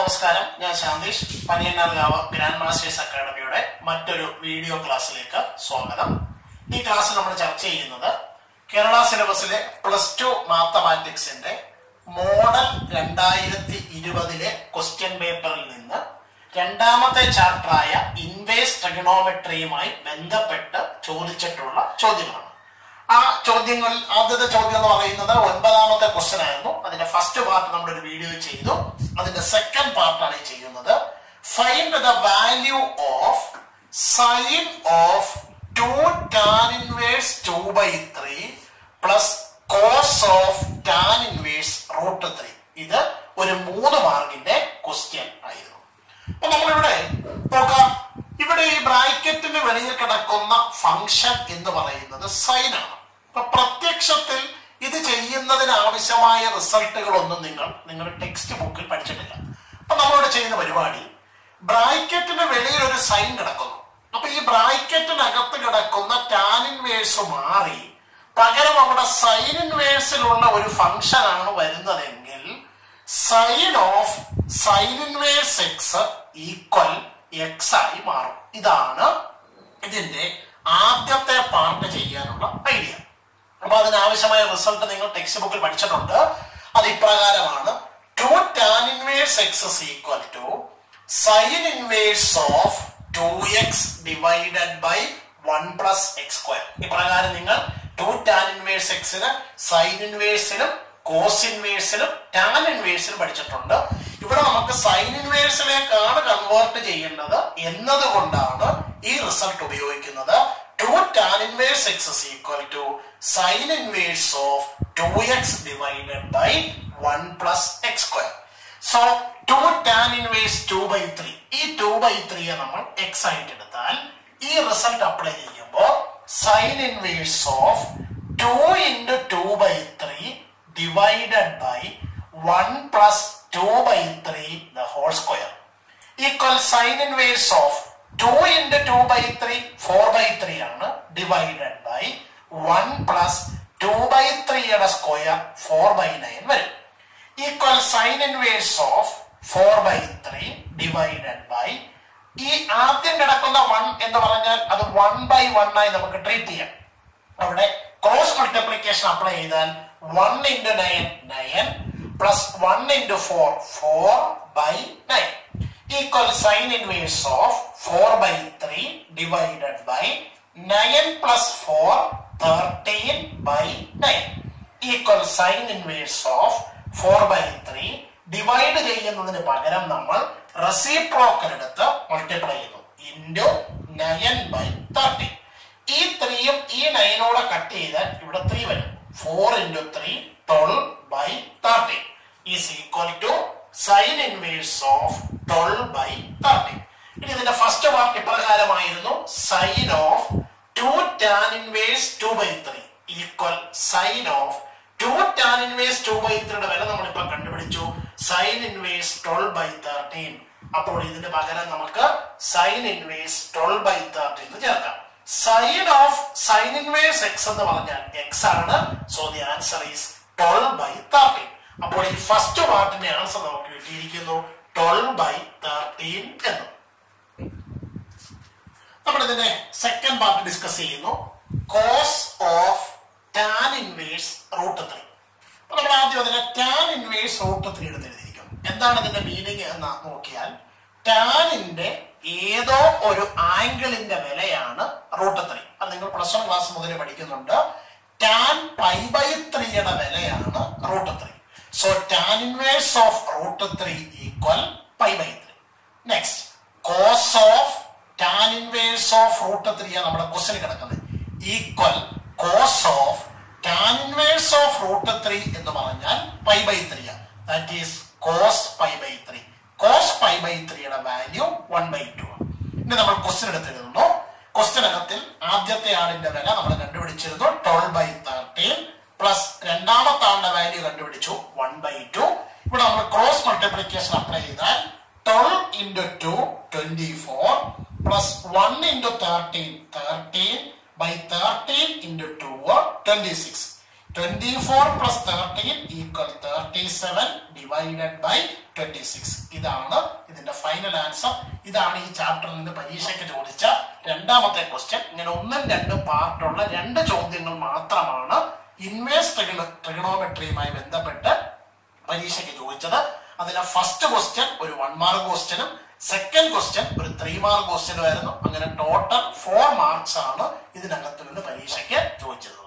നമസ്കാരം ഞാൻ ശാന്തീഷ് പനിയന്നാർകാവ് grand masters അക്കാഡമിയുടെ മറ്റൊരു വീഡിയോ ക്ലാസ്സിലേക്ക് സ്വാഗതം ഈ ക്ലാസ്സിൽ നമ്മൾ ചർച്ച ചെയ്യുന്നത് കേരള സിലബസിലെ പ്ലസ് ടു മാത്തമാറ്റിക്സിന്റെ മോഡൽ രണ്ടായിരത്തി ഇരുപതിലെ ക്വസ്റ്റ്യൻ പേപ്പറിൽ നിന്ന് രണ്ടാമത്തെ ചാപ്റ്ററായ ഇൻവേസ് ട്രിഗണോമെട്രിയുമായി ബന്ധപ്പെട്ട് ചോദിച്ചിട്ടുള്ള ചോദ്യങ്ങളാണ് ആ ചോദ്യങ്ങളിൽ ആദ്യത്തെ ചോദ്യം എന്ന് പറയുന്നത് ഒൻപതാമത്തെ ക്വസ്റ്റ്യൻ ആയിരുന്നു അതിന്റെ ഫസ്റ്റ് പാർട്ട് നമ്മൾ ഒരു വീഡിയോ ചെയ്തു അതിന്റെ സെക്കൻഡ് പാർട്ടാണ് ഈ ചെയ്യുന്നത് find the value of sine of two tan inverse two by three plus cos of tan inverse root three ഇത് ഒരു മൂന്ന് മാർക്കിന്റെ ക്വസ്റ്റ്യൻ ആയിരുന്നു അപ്പൊ നമ്മളിവിടെ നോക്കാം ഇവിടെ ഈ ബ്രാക്കറ്റിന് വെളിയിൽ കിടക്കുന്ന ഫംഗ്ഷൻ എന്ന് പറയുന്നത് സൈൻ ആണ് അപ്പൊ പ്രത്യക്ഷത്തിൽ ഇത് ചെയ്യുന്നതിന് ആവശ്യമായ റിസൾട്ടുകളൊന്നും നിങ്ങൾ നിങ്ങളുടെ ടെക്സ്റ്റ് ബുക്കിൽ പഠിച്ചിട്ടില്ല അപ്പൊ നമ്മളിവിടെ ചെയ്യുന്ന പരിപാടി ബ്രാക്കറ്റിന് വെളിയിൽ ഒരു സൈൻ കിടക്കുന്നു അപ്പൊ ഈ ബ്രാക്കറ്റിനകത്ത് കിടക്കുന്ന ടാൻ ഇൻവേഴ്സ് മാറി പകരം അവിടെ സൈൻ ഇൻവേഴ്സിലുള്ള ഒരു ഫംഗ്ഷൻ ആണ് വരുന്നതെങ്കിൽ sine of sine inverse x equal x ആയി മാറും ഇതാണ് ഇതിന്റെ ആദ്യത്തെ പാർട്ട് ചെയ്യാനുള്ള ഐഡിയ അപ്പൊ അതിനാവശ്യമായ റിസൾട്ട് നിങ്ങൾ ടെക്സ്റ്റ് ബുക്കിൽ പഠിച്ചിട്ടുണ്ട് അത് ഇപ്രകാരമാണ് two tan inverse x equal to sine inverse of two x divided by one plus x square ഇപ്രകാരം നിങ്ങൾ ടു ടാൻ ഇൻവേഴ്സ് എക്സിന് സൈൻ ഇൻവേഴ്സിനും കോസ് ഇൻവേഴ്സിനും ടാൻ ഇൻവേഴ്സിനും പഠിച്ചിട്ടുണ്ട് ഇവിടെ നമുക്ക് സൈൻ ഇൻവേഴ്സിലേക്കാണ് കൺവേർട്ട് ചെയ്യേണ്ടത് എന്നതുകൊണ്ടാണ് ഈ റിസൾട്ട് ഉപയോഗിക്കുന്നത് two tan inverse x equal to sine inverse of two x divided by one plus x square so two tan inverse two by three ഈ ടു ബൈ ത്രീയെ നമ്മൾ എക്സ് ആയിട്ട് എടുത്താൽ ഈ റിസൾട്ട് അപ്ലൈ ചെയ്യുമ്പോൾ sine inverse of two into two by three divided by one plus two by three the whole square equal sine inverse of two into two by three four by three ആണ് divided by one plus two by ത്രീയുടെ square four by nine വരും equal sine inverse of four by three divided by ഈ ആദ്യം കിടക്കുന്ന one എന്ന് പറഞ്ഞാൽ അത് one by one ആയി നമുക്ക് ട്രീറ്റ് ചെയ്യാം അവിടെ ക്രോസ് മൾട്ടിപ്ലിക്കേഷൻ അപ്ലൈ ചെയ്താൽ one into nine nine plus one into four four by nine equal sine inverse of four by three divided by nine plus four thirteen by nine equal sine inverse of four by three divide ചെയ്യുന്നതിന് പകരം നമ്മൾ reciprocal എടുത്ത് multiply ചെയ്യുന്നു into nine by thirteen ഈ ത്രീയും ഈ നയനോടെ cut ചെയ്താൽ ഇവിടെ ത്രീ വരും four into three twelve by thirteen is equal to sine inverse of twelve by thirteen ഇനി ഇതിന്റെ ഫസ്റ്റ് പാർട്ട് ഇപ്രകാരമായിരുന്നു sine of two tan inverse two by three equal sine of two tan inverse two by ത്രീയുടെ വില നമ്മളിപ്പോ കണ്ടുപിടിച്ചു sine inverse twelve by thirteen അപ്പോൾ ഇതിന് പകരം നമുക്ക് sine inverse twelve by thirteen എന്ന് ചേർക്കാം sine of sine inverse x എന്ന് പറഞ്ഞാൽ എക്സ് ആണ് so the answer is twelve by thirteen അപ്പോൾ ഈ ഫസ്റ്റ് പാർട്ടിന്റെ ആൻസർ നമുക്ക് കിട്ടിയിരിക്കുന്നു ട്വൽവ് ബൈ തേർട്ടീൻ എന്ന് നമ്മൾ ഇതിന്റെ സെക്കൻഡ് പാർട്ട് ഡിസ്കസ് ചെയ്യുന്നു cos of tan inverse root three അപ്പൊ നമ്മൾ ആദ്യം അതിനെ ടാൻ ഇൻവേഴ്സ് റൂട്ട് ത്രീ എടുത്ത് എഴുതിയിരിക്കും എന്താണ് ഇതിന്റെ മീനിങ് എന്ന് നോക്കിയാൽ ടാനിന്റെ ഏതോ ഒരു ആംഗിളിന്റെ വിലയാണ് റൂട്ട് ത്രീ അത് നിങ്ങൾ പ്ലസ് വൺ ക്ലാസ് മുതലേ പഠിക്കുന്നുണ്ട് ടാൻ പൈ ബൈ ത്രീയുടെ വിലയാണ് root three so tan inverse of root three equal pi by three next cos of tan inverse of root three ആണ് നമ്മുടെ ക്വസ്റ്റ്യൻ കിടക്കുന്നത് equal cos of tan inverse of root three എന്ന് പറഞ്ഞാൽ pi by three that is cos pi by three cos pi by ത്രീയുടെ value one by two ഇനി നമ്മൾ question എടുത്ത് എഴുതുന്നു ക്വസ്റ്റ്യനകത്തിൽ ആദ്യത്തെ ആളിന്റെ വില നമ്മൾ കണ്ടുപിടിച്ചിരുന്നു ട്വൽവ് ബൈ തേർട്ടീൻ പ്ലസ് രണ്ടാമത്തെ ആളുടെ വാല്യൂ കണ്ടുപിടിച്ചു വൺ ബൈ ടു ഇവിടെ നമ്മൾ ക്രോസ് മൾട്ടിപ്ലിക്കേഷൻ അപ്ലൈ ചെയ്താൽ twelve into two twenty four plus one into thirteen thirteen by thirteen into two twenty six twenty four plus thirteen equal thirty seven divided by twenty six ഇതാണ് ഇതിന്റെ final answer ഇതാണ് ഈ ചാപ്റ്ററിൽ നിന്ന് പരീക്ഷയ്ക്ക് ചോദിച്ച രണ്ടാമത്തെ ക്വസ്റ്റ്യൻ ഇങ്ങനെ ഒന്നും രണ്ടും പാർട്ടുള്ള രണ്ട് ചോദ്യങ്ങൾ മാത്രമാണ് ഇൻവേഴ്സ് ട്രിഗണോമെട്രിയുമായി ബന്ധപ്പെട്ട് പരീക്ഷയ്ക്ക് ചോദിച്ചത് അതിലെ ഫസ്റ്റ് ക്വസ്റ്റ്യൻ ഒരു വൺ മാർക്ക് ക്വസ്റ്റ്യനും സെക്കൻഡ് ക്വസ്റ്റ്യൻ ഒരു ത്രീ മാർക്ക് ക്വസ്റ്റ്യനും ആയിരുന്നു അങ്ങനെ ടോട്ടൽ ഫോർ മാർക്സ് ആണ് ഇതിനകത്ത് നിന്ന് പരീക്ഷയ്ക്ക് ചോദിച്ചത്